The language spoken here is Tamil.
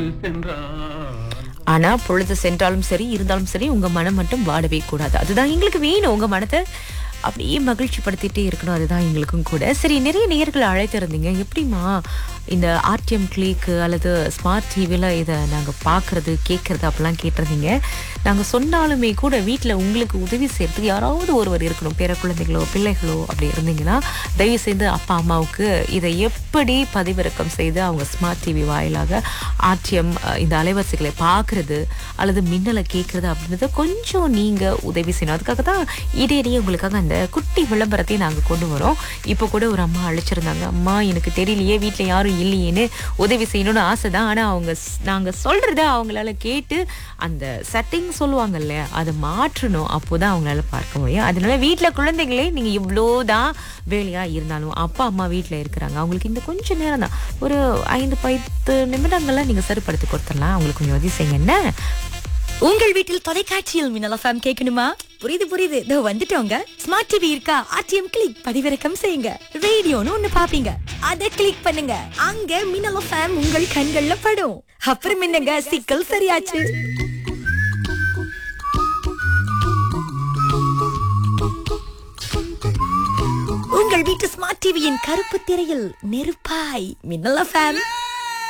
ஆனா பொழுது சென்றாலும் சரி இருந்தாலும் சரி உங்க மனம் மட்டும் வாடவே கூடாது அதுதான் எங்களுக்கு வேணும் உங்க மனத்தை அப்படியே மகிழ்ச்சி படுத்திட்டே இருக்கணும் அதுதான் எங்களுக்கும் கூட சரி நிறைய நேயர்கள் அழைத்திருந்தீங்க எப்படிமா இந்த ஆர்டிஎம் கிளிக்கு அல்லது ஸ்மார்ட் டிவியில் இதை நாங்கள் பார்க்கறது கேட்கறது அப்படிலாம் கேட்டிருந்தீங்க நாங்கள் சொன்னாலுமே கூட வீட்டில் உங்களுக்கு உதவி செய்யறதுக்கு யாராவது ஒருவர் இருக்கணும் பேர குழந்தைகளோ பிள்ளைகளோ அப்படி இருந்தீங்கன்னா தயவு செய்து அப்பா அம்மாவுக்கு இதை எப்படி பதிவிறக்கம் செய்து அவங்க ஸ்மார்ட் டிவி வாயிலாக ஆர்டிஎம் இந்த அலைவரிசைகளை பார்க்கறது அல்லது மின்னலை கேட்கறது அப்படின்றத கொஞ்சம் நீங்கள் உதவி செய்யணும் அதுக்காக தான் இடையிடையே உங்களுக்காக அந்த குட்டி விளம்பரத்தையும் நாங்கள் கொண்டு வரோம் இப்போ கூட ஒரு அம்மா அழைச்சிருந்தாங்க அம்மா எனக்கு தெரியலையே வீட்டில் யாரும் இல்லையேன்னு உதவி செய்யணும்னு ஆசை தான் ஆனால் அவங்க ஸ்- நாங்கள் சொல்கிறத அவங்களால கேட்டு அந்த செட்டிங் சொல்லுவாங்கல்ல அதை மாற்றணும் அப்போதான் அவங்களால பார்க்க முடியும் அதனால வீட்டில் குழந்தைகளே நீங்கள் இவ்வளோதான் வேலையாக இருந்தாலும் அப்பா அம்மா வீட்டில் இருக்கிறாங்க அவங்களுக்கு இந்த கொஞ்சம் நேரம் தான் ஒரு ஐந்து பத்து நிமிடங்கள்ல நீங்கள் சரிப்படுத்தி கொடுத்துடலாம் அவங்களுக்கு கொஞ்சம் உதவி செய்யுங்க என்ன உங்கள் வீட்டில் தொலைக்காட்சியில் மின்னல் எஃப்எம் கேட்கணுமா புரியுது புரியுது இதோ வந்துட்டோங்க ஸ்மார்ட் டிவி இருக்கா ஆர்டிஎம் கிளிக் பதிவிறக்கம் செய்யுங்க ரேடியோன்னு ஒண்ணு பாப்பீங்க அதை கிளிக் பண்ணுங்க அங்க மின்னல் எஃப்எம் உங்கள் கண்கள்ல படும் அப்புறம் என்னங்க சிக்கல் சரியாச்சு உங்கள் வீட்டு ஸ்மார்ட் டிவியின் கருப்பு திரையில் நெருப்பாய் மின்னல் எஃப்எம்